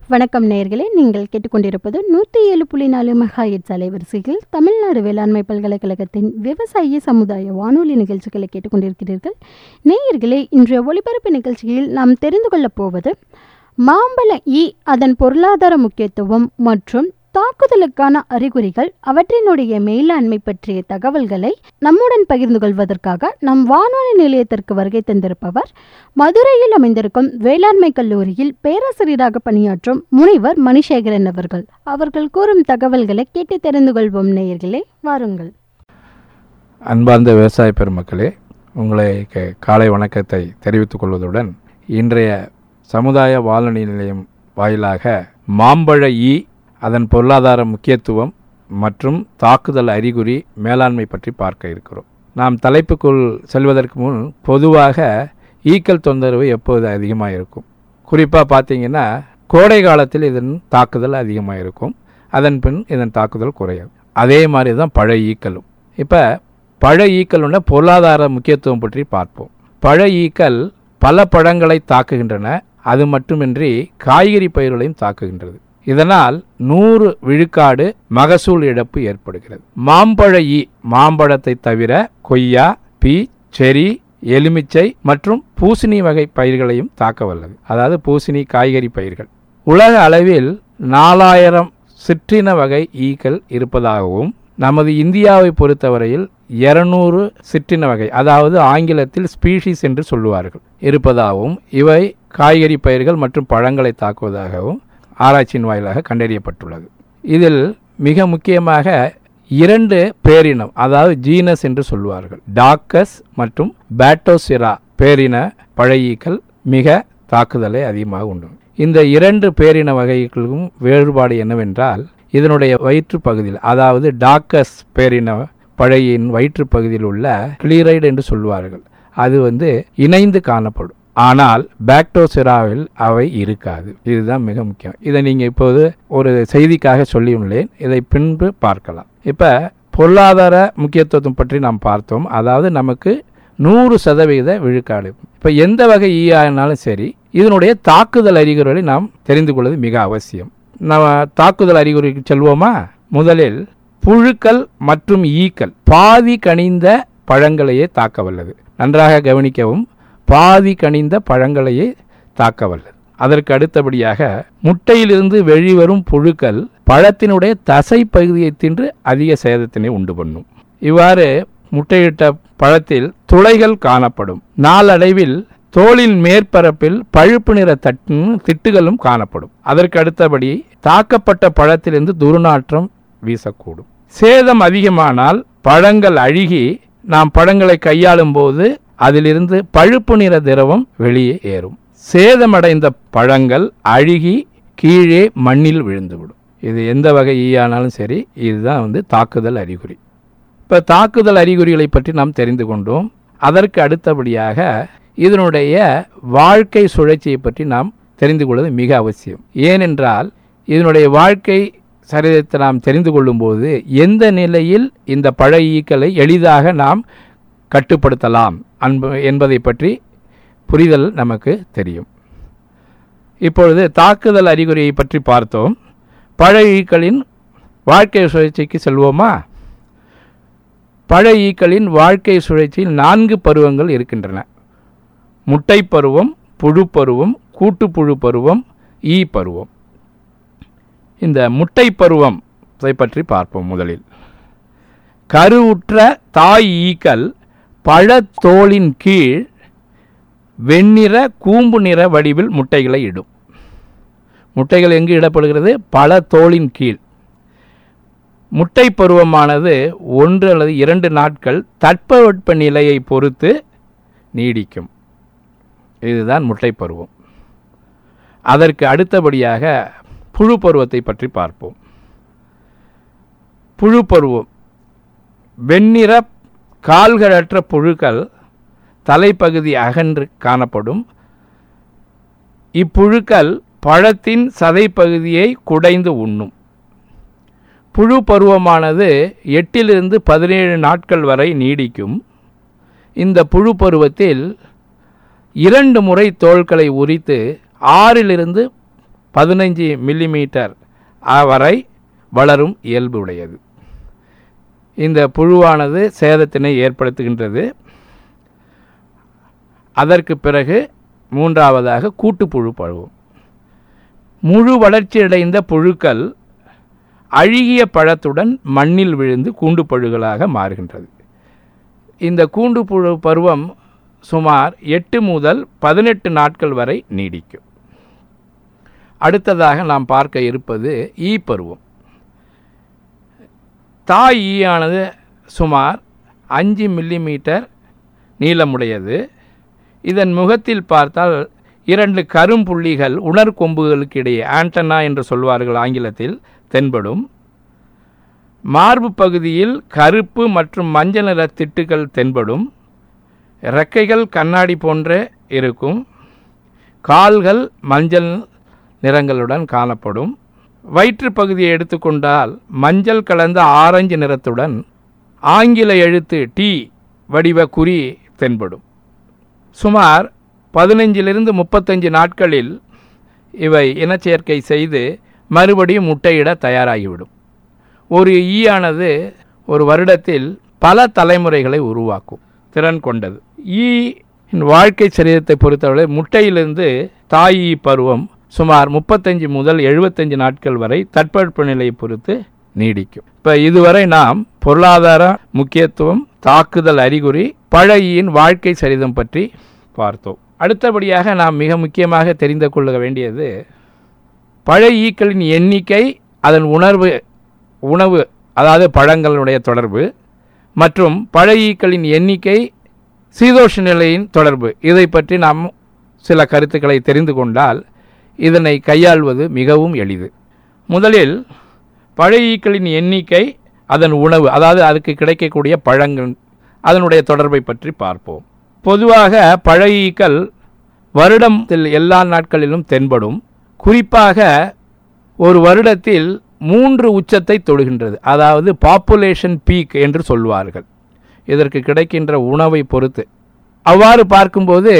வணக்கம் நேயர்களே நீங்கள் கேட்டுக்கொண்டிருப்பது நூற்றி ஏழு புள்ளி நாலு மெகாயிட்ஸ் அலைவரிசையில் தமிழ்நாடு வேளாண்மை பல்கலைக்கழகத்தின் விவசாய சமுதாய வானொலி நிகழ்ச்சிகளை கேட்டுக்கொண்டிருக்கிறீர்கள் நேயர்களே இன்றைய ஒளிபரப்பு நிகழ்ச்சியில் நாம் தெரிந்து கொள்ளப் போவது மாம்பழ ஈ அதன் பொருளாதார முக்கியத்துவம் மற்றும் தாக்குதலுக்கான அறிகுறிகள் அவற்றினுடைய மேலாண்மை பற்றிய தகவல்களை நம்முடன் பகிர்ந்து கொள்வதற்காக நம் வானொலி நிலையத்திற்கு வருகை தந்திருப்பவர் மதுரையில் அமைந்திருக்கும் வேளாண்மை கல்லூரியில் பேராசிரியராக பணியாற்றும் முனைவர் மணிசேகரன் அவர்கள் அவர்கள் கூறும் தகவல்களை கேட்டு தெரிந்து கொள்வோம் நேயர்களே வாருங்கள் அன்பார்ந்த விவசாய பெருமக்களே உங்களை க- காலை வணக்கத்தை தெரிவித்துக் கொள்வதுடன் இன்றைய சமுதாய வானொலி நிலையம் வாயிலாக மாம்பழ ஈ அதன் பொருளாதார முக்கியத்துவம் மற்றும் தாக்குதல் அறிகுறி மேலாண்மை பற்றி பார்க்க இருக்கிறோம் நாம் தலைப்புக்குள் செல்வதற்கு முன் பொதுவாக ஈக்கள் தொந்தரவு எப்போது அதிகமாக இருக்கும் குறிப்பாக பார்த்தீங்கன்னா கோடை காலத்தில் இதன் தாக்குதல் அதிகமாக இருக்கும் அதன் பின் இதன் தாக்குதல் குறையும் அதே மாதிரி தான் பழ ஈக்களும் இப்போ பழ ஈக்களுடைய பொருளாதார முக்கியத்துவம் பற்றி பார்ப்போம் பழ ஈக்கள் பல பழங்களை தாக்குகின்றன அது மட்டுமின்றி காய்கறி பயிர்களையும் தாக்குகின்றது இதனால் நூறு விழுக்காடு மகசூல் இழப்பு ஏற்படுகிறது மாம்பழ ஈ மாம்பழத்தை தவிர கொய்யா பீ செரி எலுமிச்சை மற்றும் பூசணி வகை பயிர்களையும் தாக்க வல்லது அதாவது பூசணி காய்கறி பயிர்கள் உலக அளவில் நாலாயிரம் சிற்றின வகை ஈக்கள் இருப்பதாகவும் நமது இந்தியாவை பொறுத்தவரையில் 200 சிற்றின வகை அதாவது ஆங்கிலத்தில் ஸ்பீஷீஸ் என்று சொல்லுவார்கள் இருப்பதாகவும் இவை காய்கறி பயிர்கள் மற்றும் பழங்களை தாக்குவதாகவும் ஆராய்ச்சியின் வாயிலாக கண்டறியப்பட்டுள்ளது இதில் மிக முக்கியமாக இரண்டு பேரினம் அதாவது ஜீனஸ் என்று சொல்லுவார்கள் டாக்கஸ் மற்றும் பேட்டோசிரா பேரின பழையீக்கள் மிக தாக்குதலை அதிகமாக உண்டு இந்த இரண்டு பேரின வகைகளுக்கும் வேறுபாடு என்னவென்றால் இதனுடைய வயிற்று பகுதியில் அதாவது டாக்கஸ் பேரின பழையின் வயிற்று பகுதியில் உள்ள கிளீரைடு என்று சொல்லுவார்கள் அது வந்து இணைந்து காணப்படும் ஆனால் பாக்டோசிராவில் அவை இருக்காது இதுதான் மிக முக்கியம் இதை நீங்கள் இப்போது ஒரு செய்திக்காக சொல்லியுள்ளேன் இதை பின்பு பார்க்கலாம் இப்போ பொருளாதார முக்கியத்துவம் பற்றி நாம் பார்த்தோம் அதாவது நமக்கு நூறு சதவிகித விழுக்காடு இப்போ எந்த வகை ஈ ஆனாலும் சரி இதனுடைய தாக்குதல் அறிகுறிகளை நாம் தெரிந்து கொள்வது மிக அவசியம் நம்ம தாக்குதல் அறிகுறிக்கு செல்வோமா முதலில் புழுக்கள் மற்றும் ஈக்கள் பாதி கனிந்த பழங்களையே தாக்க வல்லது நன்றாக கவனிக்கவும் பாதி கனிந்த பழங்களையே தாக்க வல்லது அதற்கு அடுத்தபடியாக முட்டையிலிருந்து வெளிவரும் புழுக்கள் பழத்தினுடைய தசை பகுதியை தின்று அதிக சேதத்தினை உண்டு பண்ணும் இவ்வாறு முட்டையிட்ட பழத்தில் துளைகள் காணப்படும் நாளடைவில் தோலின் மேற்பரப்பில் பழுப்பு நிற தட்டும் திட்டுகளும் காணப்படும் அதற்கு அடுத்தபடி தாக்கப்பட்ட பழத்திலிருந்து துர்நாற்றம் வீசக்கூடும் சேதம் அதிகமானால் பழங்கள் அழுகி நாம் பழங்களை கையாளும் போது அதிலிருந்து பழுப்பு நிற திரவம் வெளியே ஏறும் சேதமடைந்த பழங்கள் அழுகி கீழே மண்ணில் விழுந்துவிடும் இது எந்த வகை ஈயானாலும் சரி இதுதான் வந்து தாக்குதல் அறிகுறி இப்போ தாக்குதல் அறிகுறிகளை பற்றி நாம் தெரிந்து கொண்டோம் அதற்கு அடுத்தபடியாக இதனுடைய வாழ்க்கை சுழற்சியை பற்றி நாம் தெரிந்து கொள்வது மிக அவசியம் ஏனென்றால் இதனுடைய வாழ்க்கை சரிதத்தை நாம் தெரிந்து கொள்ளும்போது எந்த நிலையில் இந்த பழ ஈக்களை எளிதாக நாம் கட்டுப்படுத்தலாம் அன்பு என்பதை பற்றி புரிதல் நமக்கு தெரியும் இப்பொழுது தாக்குதல் அறிகுறியை பற்றி பார்த்தோம் பழ ஈக்களின் வாழ்க்கை சுழற்சிக்கு செல்வோமா பழ ஈக்களின் வாழ்க்கை சுழற்சியில் நான்கு பருவங்கள் இருக்கின்றன முட்டை பருவம் புழு பருவம் கூட்டுப்புழு பருவம் ஈ பருவம் இந்த முட்டை பருவம் இதை பற்றி பார்ப்போம் முதலில் கருவுற்ற தாய் ஈக்கள் பழத்தோலின் கீழ் வெண்ணிற கூம்பு நிற வடிவில் முட்டைகளை இடும் முட்டைகள் எங்கு இடப்படுகிறது பழத்தோலின் கீழ் முட்டை பருவமானது ஒன்று அல்லது இரண்டு நாட்கள் தட்பவெட்ப நிலையை பொறுத்து நீடிக்கும் இதுதான் முட்டை பருவம் அதற்கு அடுத்தபடியாக புழு பருவத்தை பற்றி பார்ப்போம் புழு பருவம் வெண்ணிற கால்களற்ற புழுக்கள் தலைப்பகுதி அகன்று காணப்படும் இப்புழுக்கள் பழத்தின் சதைப்பகுதியை குடைந்து உண்ணும் புழு பருவமானது எட்டிலிருந்து பதினேழு நாட்கள் வரை நீடிக்கும் இந்த புழு பருவத்தில் இரண்டு முறை தோள்களை உரித்து ஆறிலிருந்து பதினைஞ்சு மில்லிமீட்டர் வரை வளரும் இயல்பு உடையது இந்த புழுவானது சேதத்தினை ஏற்படுத்துகின்றது அதற்கு பிறகு மூன்றாவதாக கூட்டுப்புழு பழுவும் முழு வளர்ச்சியடைந்த புழுக்கள் அழுகிய பழத்துடன் மண்ணில் விழுந்து கூண்டு புழுகளாக மாறுகின்றது இந்த கூண்டு புழு பருவம் சுமார் எட்டு முதல் பதினெட்டு நாட்கள் வரை நீடிக்கும் அடுத்ததாக நாம் பார்க்க இருப்பது ஈ பருவம் தாய் ஈயானது சுமார் அஞ்சு மில்லிமீட்டர் நீளமுடையது இதன் முகத்தில் பார்த்தால் இரண்டு கரும்புள்ளிகள் உணர்கொம்புகளுக்கு இடையே ஆண்டனா என்று சொல்வார்கள் ஆங்கிலத்தில் தென்படும் மார்பு பகுதியில் கருப்பு மற்றும் மஞ்சள் நிற திட்டுகள் தென்படும் இறக்கைகள் கண்ணாடி போன்ற இருக்கும் கால்கள் மஞ்சள் நிறங்களுடன் காணப்படும் வயிற்று பகுதியை எடுத்துக்கொண்டால் மஞ்சள் கலந்த ஆரஞ்சு நிறத்துடன் ஆங்கில எழுத்து டி வடிவ குறி தென்படும் சுமார் பதினைஞ்சிலிருந்து முப்பத்தஞ்சு நாட்களில் இவை இனச்சேர்க்கை செய்து மறுபடியும் முட்டையிட தயாராகிவிடும் ஒரு ஈயானது ஒரு வருடத்தில் பல தலைமுறைகளை உருவாக்கும் திறன் கொண்டது ஈ வாழ்க்கை சரீரத்தை பொறுத்தவரை முட்டையிலிருந்து தாய் ஈ பருவம் சுமார் முப்பத்தஞ்சு முதல் எழுபத்தஞ்சு நாட்கள் வரை தட்பவெப்ப நிலையை பொறுத்து நீடிக்கும் இப்போ இதுவரை நாம் பொருளாதார முக்கியத்துவம் தாக்குதல் அறிகுறி பழையின் வாழ்க்கை சரிதம் பற்றி பார்த்தோம் அடுத்தபடியாக நாம் மிக முக்கியமாக தெரிந்து கொள்ள வேண்டியது பழைய ஈக்களின் எண்ணிக்கை அதன் உணர்வு உணவு அதாவது பழங்களுடைய தொடர்பு மற்றும் பழைய ஈக்களின் எண்ணிக்கை சீதோஷ நிலையின் தொடர்பு இதை பற்றி நாம் சில கருத்துக்களை தெரிந்து கொண்டால் இதனை கையாள்வது மிகவும் எளிது முதலில் பழைய ஈக்களின் எண்ணிக்கை அதன் உணவு அதாவது அதுக்கு கிடைக்கக்கூடிய பழங்கள் அதனுடைய தொடர்பை பற்றி பார்ப்போம் பொதுவாக பழைய ஈக்கள் வருடத்தில் எல்லா நாட்களிலும் தென்படும் குறிப்பாக ஒரு வருடத்தில் மூன்று உச்சத்தை தொடுகின்றது அதாவது பாப்புலேஷன் பீக் என்று சொல்வார்கள் இதற்கு கிடைக்கின்ற உணவை பொறுத்து அவ்வாறு பார்க்கும்போது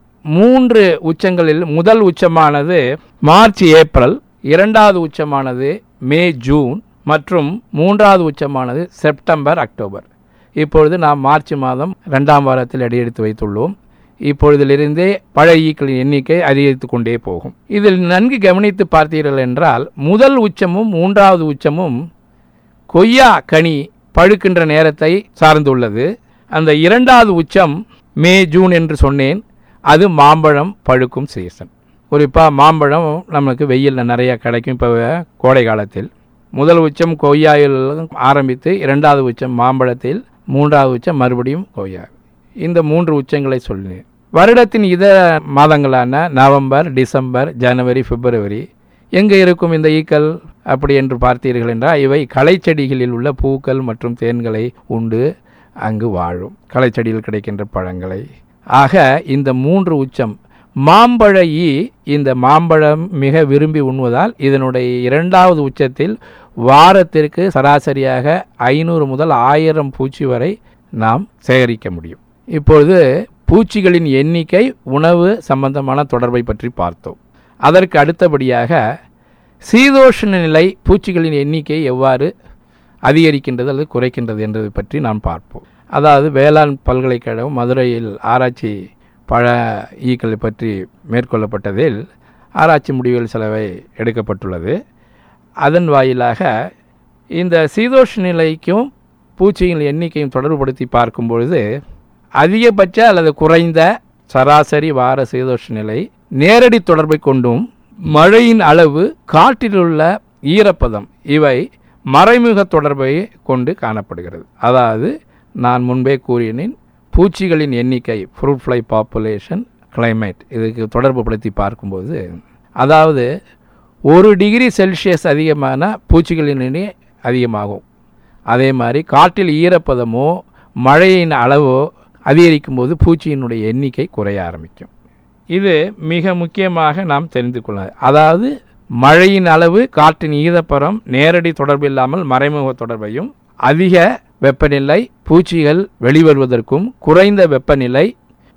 மூன்று உச்சங்களில் முதல் உச்சமானது மார்ச் ஏப்ரல் இரண்டாவது உச்சமானது மே ஜூன் மற்றும் மூன்றாவது உச்சமானது செப்டம்பர் அக்டோபர் இப்பொழுது நாம் மார்ச் மாதம் ரெண்டாம் வாரத்தில் அடியெடுத்து வைத்துள்ளோம் இப்பொழுதிலிருந்தே பழைய ஈக்களின் எண்ணிக்கை அதிகரித்து கொண்டே போகும் இதில் நன்கு கவனித்து பார்த்தீர்கள் என்றால் முதல் உச்சமும் மூன்றாவது உச்சமும் கொய்யா கனி பழுக்கின்ற நேரத்தை சார்ந்துள்ளது அந்த இரண்டாவது உச்சம் மே ஜூன் என்று சொன்னேன் அது மாம்பழம் பழுக்கும் சீசன் குறிப்பாக மாம்பழம் நமக்கு வெயிலில் நிறைய கிடைக்கும் இப்போ கோடை காலத்தில் முதல் உச்சம் கொய்யாயில் ஆரம்பித்து இரண்டாவது உச்சம் மாம்பழத்தில் மூன்றாவது உச்சம் மறுபடியும் கொய்யா இந்த மூன்று உச்சங்களை சொல்லினேன் வருடத்தின் இதர மாதங்களான நவம்பர் டிசம்பர் ஜனவரி பிப்ரவரி எங்கே இருக்கும் இந்த ஈக்கள் அப்படி என்று பார்த்தீர்கள் என்றால் இவை களைச்செடிகளில் உள்ள பூக்கள் மற்றும் தேன்களை உண்டு அங்கு வாழும் களைச்செடியில் கிடைக்கின்ற பழங்களை ஆக இந்த மூன்று உச்சம் மாம்பழ ஈ இந்த மாம்பழம் மிக விரும்பி உண்ணுவதால் இதனுடைய இரண்டாவது உச்சத்தில் வாரத்திற்கு சராசரியாக ஐநூறு முதல் ஆயிரம் பூச்சி வரை நாம் சேகரிக்க முடியும் இப்பொழுது பூச்சிகளின் எண்ணிக்கை உணவு சம்பந்தமான தொடர்பை பற்றி பார்த்தோம் அதற்கு அடுத்தபடியாக சீதோஷ்ண நிலை பூச்சிகளின் எண்ணிக்கை எவ்வாறு அதிகரிக்கின்றது அல்லது குறைக்கின்றது என்பதை பற்றி நாம் பார்ப்போம் அதாவது வேளாண் பல்கலைக்கழகம் மதுரையில் ஆராய்ச்சி பழ ஈக்களை பற்றி மேற்கொள்ளப்பட்டதில் ஆராய்ச்சி முடிவுகள் சிலவை எடுக்கப்பட்டுள்ளது அதன் வாயிலாக இந்த சீதோஷ நிலைக்கும் பூச்சிகளின் எண்ணிக்கையும் தொடர்புபடுத்தி பார்க்கும் பொழுது அதிகபட்ச அல்லது குறைந்த சராசரி வார சீதோஷ நிலை நேரடி தொடர்பை கொண்டும் மழையின் அளவு காற்றிலுள்ள ஈரப்பதம் இவை மறைமுக தொடர்பை கொண்டு காணப்படுகிறது அதாவது நான் முன்பே கூறினேன் பூச்சிகளின் எண்ணிக்கை ஃப்ரூட் ஃப்ளை பாப்புலேஷன் கிளைமேட் இதுக்கு தொடர்புபடுத்தி பார்க்கும்போது அதாவது ஒரு டிகிரி செல்சியஸ் அதிகமான பூச்சிகளின் எண்ணி அதிகமாகும் அதே மாதிரி காற்றில் ஈரப்பதமோ மழையின் அளவோ அதிகரிக்கும் போது பூச்சியினுடைய எண்ணிக்கை குறைய ஆரம்பிக்கும் இது மிக முக்கியமாக நாம் தெரிந்து கொள்ள அதாவது மழையின் அளவு காற்றின் ஈரப்பரம் நேரடி தொடர்பு இல்லாமல் மறைமுக தொடர்பையும் அதிக வெப்பநிலை பூச்சிகள் வெளிவருவதற்கும் குறைந்த வெப்பநிலை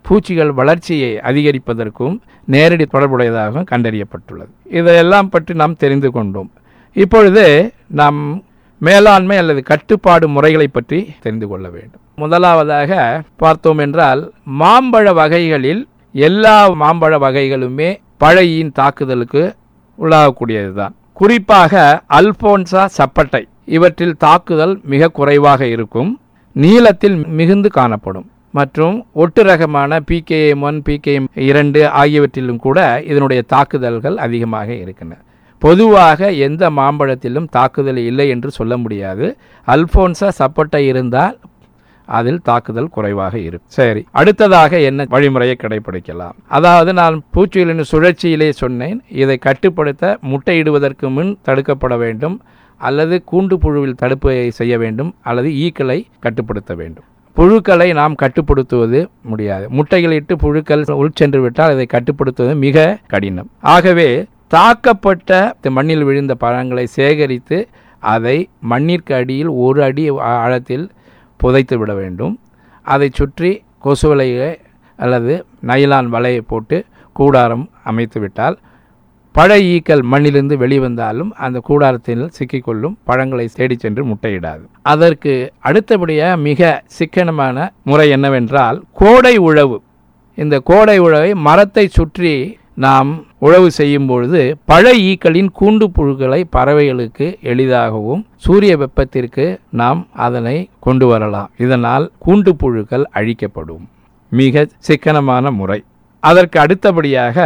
பூச்சிகள் வளர்ச்சியை அதிகரிப்பதற்கும் நேரடி தொடர்புடையதாகவும் கண்டறியப்பட்டுள்ளது இதையெல்லாம் பற்றி நாம் தெரிந்து கொண்டோம் இப்பொழுது நாம் மேலாண்மை அல்லது கட்டுப்பாடு முறைகளை பற்றி தெரிந்து கொள்ள வேண்டும் முதலாவதாக பார்த்தோம் என்றால் மாம்பழ வகைகளில் எல்லா மாம்பழ வகைகளுமே பழையின் தாக்குதலுக்கு உள்ளாகக்கூடியதுதான் குறிப்பாக அல்போன்சா சப்பட்டை இவற்றில் தாக்குதல் மிக குறைவாக இருக்கும் நீளத்தில் மிகுந்து காணப்படும் மற்றும் ஒட்டு ரகமான பிகேஎம் ஒன் பிகேஎம் இரண்டு ஆகியவற்றிலும் கூட இதனுடைய தாக்குதல்கள் அதிகமாக இருக்கின்றன பொதுவாக எந்த மாம்பழத்திலும் தாக்குதல் இல்லை என்று சொல்ல முடியாது அல்போன்சா சப்பட்டை இருந்தால் அதில் தாக்குதல் குறைவாக இருக்கும் சரி அடுத்ததாக என்ன வழிமுறையை கடைபிடிக்கலாம் அதாவது நான் பூச்சிகளின் சுழற்சியிலே சொன்னேன் இதை கட்டுப்படுத்த முட்டையிடுவதற்கு முன் தடுக்கப்பட வேண்டும் அல்லது கூண்டு புழுவில் தடுப்பு செய்ய வேண்டும் அல்லது ஈக்களை கட்டுப்படுத்த வேண்டும் புழுக்களை நாம் கட்டுப்படுத்துவது முடியாது முட்டைகளிட்டு புழுக்கள் உள்சென்று விட்டால் இதை கட்டுப்படுத்துவது மிக கடினம் ஆகவே தாக்கப்பட்ட மண்ணில் விழுந்த பழங்களை சேகரித்து அதை மண்ணிற்கு அடியில் ஒரு அடி ஆழத்தில் புதைத்து விட வேண்டும் அதை சுற்றி கொசு வலையை அல்லது நைலான் வலையை போட்டு கூடாரம் அமைத்து விட்டால் பழ ஈக்கள் மண்ணிலிருந்து வெளிவந்தாலும் அந்த கூடாரத்தில் சிக்கிக்கொள்ளும் பழங்களை தேடிச் சென்று முட்டையிடாது அதற்கு அடுத்தபடியாக மிக சிக்கனமான முறை என்னவென்றால் கோடை உழவு இந்த கோடை உழவை மரத்தை சுற்றி நாம் உழவு செய்யும் பொழுது பழ ஈக்களின் கூண்டு புழுக்களை பறவைகளுக்கு எளிதாகவும் சூரிய வெப்பத்திற்கு நாம் அதனை கொண்டு வரலாம் இதனால் கூண்டு புழுக்கள் அழிக்கப்படும் மிக சிக்கனமான முறை அதற்கு அடுத்தபடியாக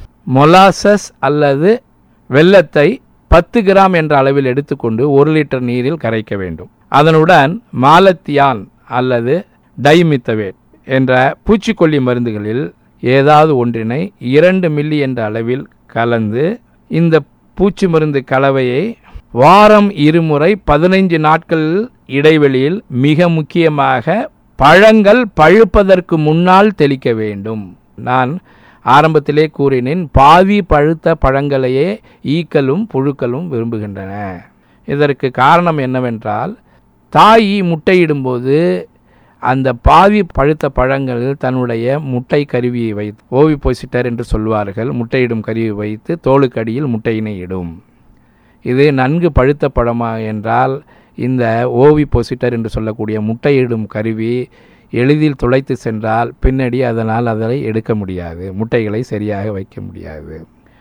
மொலாசஸ் அல்லது வெள்ளத்தை பத்து கிராம் என்ற அளவில் எடுத்துக்கொண்டு ஒரு லிட்டர் நீரில் கரைக்க வேண்டும் அதனுடன் மாலத்தியான் அல்லது டைமித்தவேட் என்ற பூச்சிக்கொல்லி மருந்துகளில் ஏதாவது ஒன்றினை இரண்டு மில்லி என்ற அளவில் கலந்து இந்த பூச்சி மருந்து கலவையை வாரம் இருமுறை பதினைஞ்சு நாட்கள் இடைவெளியில் மிக முக்கியமாக பழங்கள் பழுப்பதற்கு முன்னால் தெளிக்க வேண்டும் நான் ஆரம்பத்திலே கூறினேன் பாதி பழுத்த பழங்களையே ஈக்களும் புழுக்களும் விரும்புகின்றன இதற்கு காரணம் என்னவென்றால் தாய் முட்டையிடும்போது அந்த பாதி பழுத்த பழங்கள் தன்னுடைய முட்டை கருவியை வைத்து ஓவி பொசிட்டர் என்று சொல்வார்கள் முட்டையிடும் கருவி வைத்து தோலுக்கடியில் முட்டையினை இடும் இது நன்கு பழுத்த பழமா என்றால் இந்த ஓவி பொசிட்டர் என்று சொல்லக்கூடிய முட்டையிடும் கருவி எளிதில் துளைத்து சென்றால் பின்னாடி அதனால் அதை எடுக்க முடியாது முட்டைகளை சரியாக வைக்க முடியாது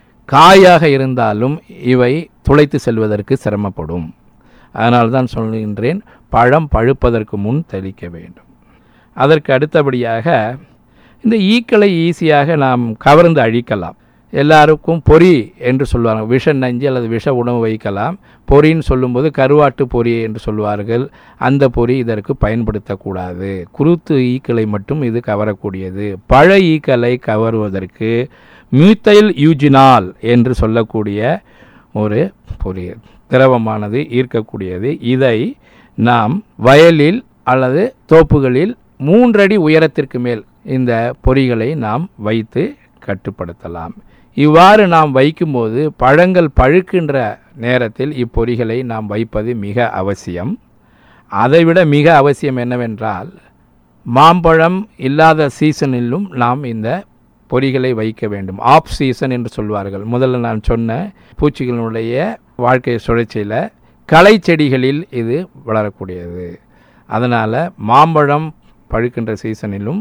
காயாக இருந்தாலும் இவை துளைத்து செல்வதற்கு சிரமப்படும் அதனால் தான் சொல்கின்றேன் பழம் பழுப்பதற்கு முன் தெளிக்க வேண்டும் அதற்கு அடுத்தபடியாக இந்த ஈக்களை ஈஸியாக நாம் கவர்ந்து அழிக்கலாம் எல்லாருக்கும் பொறி என்று சொல்லுவாங்க விஷ நஞ்சு அல்லது விஷ உணவு வைக்கலாம் பொறின்னு சொல்லும்போது கருவாட்டு பொறி என்று சொல்வார்கள் அந்த பொறி இதற்கு பயன்படுத்தக்கூடாது குருத்து ஈக்களை மட்டும் இது கவரக்கூடியது பழ ஈக்களை கவருவதற்கு மியூத்தைல் யூஜினால் என்று சொல்லக்கூடிய ஒரு பொறி திரவமானது ஈர்க்கக்கூடியது இதை நாம் வயலில் அல்லது தோப்புகளில் மூன்றடி உயரத்திற்கு மேல் இந்த பொறிகளை நாம் வைத்து கட்டுப்படுத்தலாம் இவ்வாறு நாம் வைக்கும்போது பழங்கள் பழுக்கின்ற நேரத்தில் இப்பொறிகளை நாம் வைப்பது மிக அவசியம் அதைவிட மிக அவசியம் என்னவென்றால் மாம்பழம் இல்லாத சீசனிலும் நாம் இந்த பொறிகளை வைக்க வேண்டும் ஆஃப் சீசன் என்று சொல்வார்கள் முதல்ல நான் சொன்ன பூச்சிகளினுடைய வாழ்க்கை சுழற்சியில் களை செடிகளில் இது வளரக்கூடியது அதனால் மாம்பழம் பழுக்கின்ற சீசனிலும்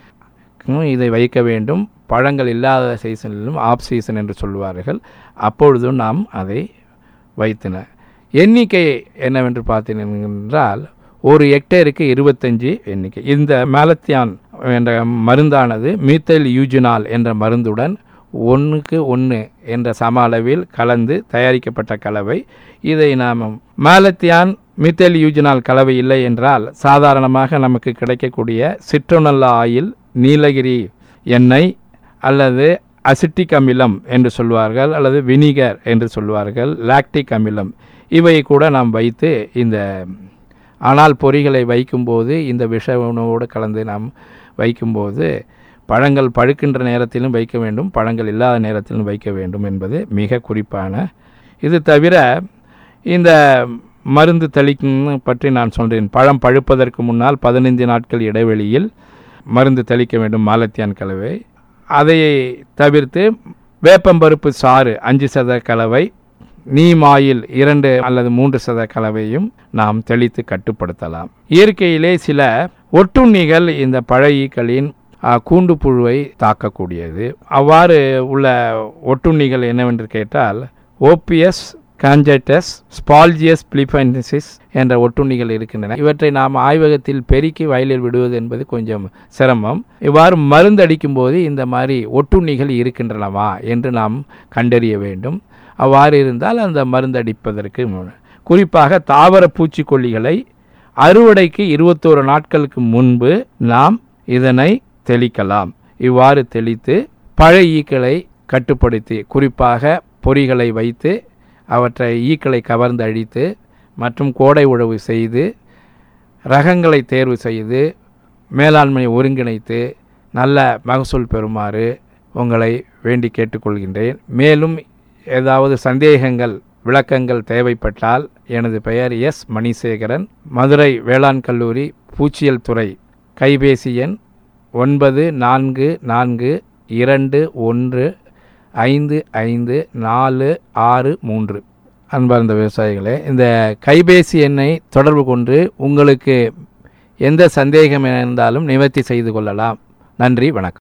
இதை வைக்க வேண்டும் பழங்கள் இல்லாத சீசனிலும் ஆஃப் சீசன் என்று சொல்வார்கள் அப்பொழுதும் நாம் அதை வைத்தன எண்ணிக்கை என்னவென்று பார்த்தீர்கள் ஒரு ஹெக்டேருக்கு இருபத்தஞ்சி எண்ணிக்கை இந்த மேலத்தியான் என்ற மருந்தானது மீத்தல் யூஜினால் என்ற மருந்துடன் ஒன்றுக்கு ஒன்று என்ற சம அளவில் கலந்து தயாரிக்கப்பட்ட கலவை இதை நாம் மேலத்தியான் மித்தேல் யூஜினால் கலவை இல்லை என்றால் சாதாரணமாக நமக்கு கிடைக்கக்கூடிய சிட்ரோனல்லா ஆயில் நீலகிரி எண்ணெய் அல்லது அசிட்டிக் அமிலம் என்று சொல்வார்கள் அல்லது வினிகர் என்று சொல்வார்கள் லாக்டிக் அமிலம் இவை கூட நாம் வைத்து இந்த ஆனால் பொறிகளை வைக்கும்போது இந்த விஷ உணவோடு கலந்து நாம் வைக்கும்போது பழங்கள் பழுக்கின்ற நேரத்திலும் வைக்க வேண்டும் பழங்கள் இல்லாத நேரத்திலும் வைக்க வேண்டும் என்பது மிக குறிப்பான இது தவிர இந்த மருந்து தெளிக்கும் பற்றி நான் சொல்கிறேன் பழம் பழுப்பதற்கு முன்னால் பதினைந்து நாட்கள் இடைவெளியில் மருந்து தெளிக்க வேண்டும் மாலத்தியான் கலவை அதை தவிர்த்து வேப்பம்பருப்பு சாறு அஞ்சு சத கலவை நீம் ஆயில் இரண்டு அல்லது மூன்று சத கலவையும் நாம் தெளித்து கட்டுப்படுத்தலாம் இயற்கையிலே சில ஒட்டுண்ணிகள் இந்த பழையீக்களின் கூண்டு புழுவை தாக்கக்கூடியது அவ்வாறு உள்ள ஒட்டுண்ணிகள் என்னவென்று கேட்டால் ஓபிஎஸ் கான்ஜெட்டஸ் ஸ்பால்ஜியஸ் பிளிபென்சிஸ் என்ற ஒட்டுண்ணிகள் இருக்கின்றன இவற்றை நாம் ஆய்வகத்தில் பெருக்கி வயலில் விடுவது என்பது கொஞ்சம் சிரமம் இவ்வாறு மருந்தடிக்கும் போது இந்த மாதிரி ஒட்டுண்ணிகள் இருக்கின்றனவா என்று நாம் கண்டறிய வேண்டும் அவ்வாறு இருந்தால் அந்த மருந்தடிப்பதற்கு குறிப்பாக தாவர பூச்சிக்கொல்லிகளை அறுவடைக்கு இருபத்தோரு நாட்களுக்கு முன்பு நாம் இதனை தெளிக்கலாம் இவ்வாறு தெளித்து பழைய ஈக்களை கட்டுப்படுத்தி குறிப்பாக பொறிகளை வைத்து அவற்றை ஈக்களை கவர்ந்து அழித்து மற்றும் கோடை உழவு செய்து ரகங்களை தேர்வு செய்து மேலாண்மையை ஒருங்கிணைத்து நல்ல மகசூல் பெறுமாறு உங்களை வேண்டி கேட்டுக்கொள்கின்றேன் மேலும் ஏதாவது சந்தேகங்கள் விளக்கங்கள் தேவைப்பட்டால் எனது பெயர் எஸ் மணிசேகரன் மதுரை வேளாண் கல்லூரி பூச்சியல் துறை கைபேசி எண் ஒன்பது நான்கு நான்கு இரண்டு ஒன்று ஐந்து ஐந்து நாலு ஆறு மூன்று அன்பார்ந்த விவசாயிகளே இந்த கைபேசி எண்ணை தொடர்பு கொண்டு உங்களுக்கு எந்த சந்தேகம் இருந்தாலும் நிவர்த்தி செய்து கொள்ளலாம் நன்றி வணக்கம்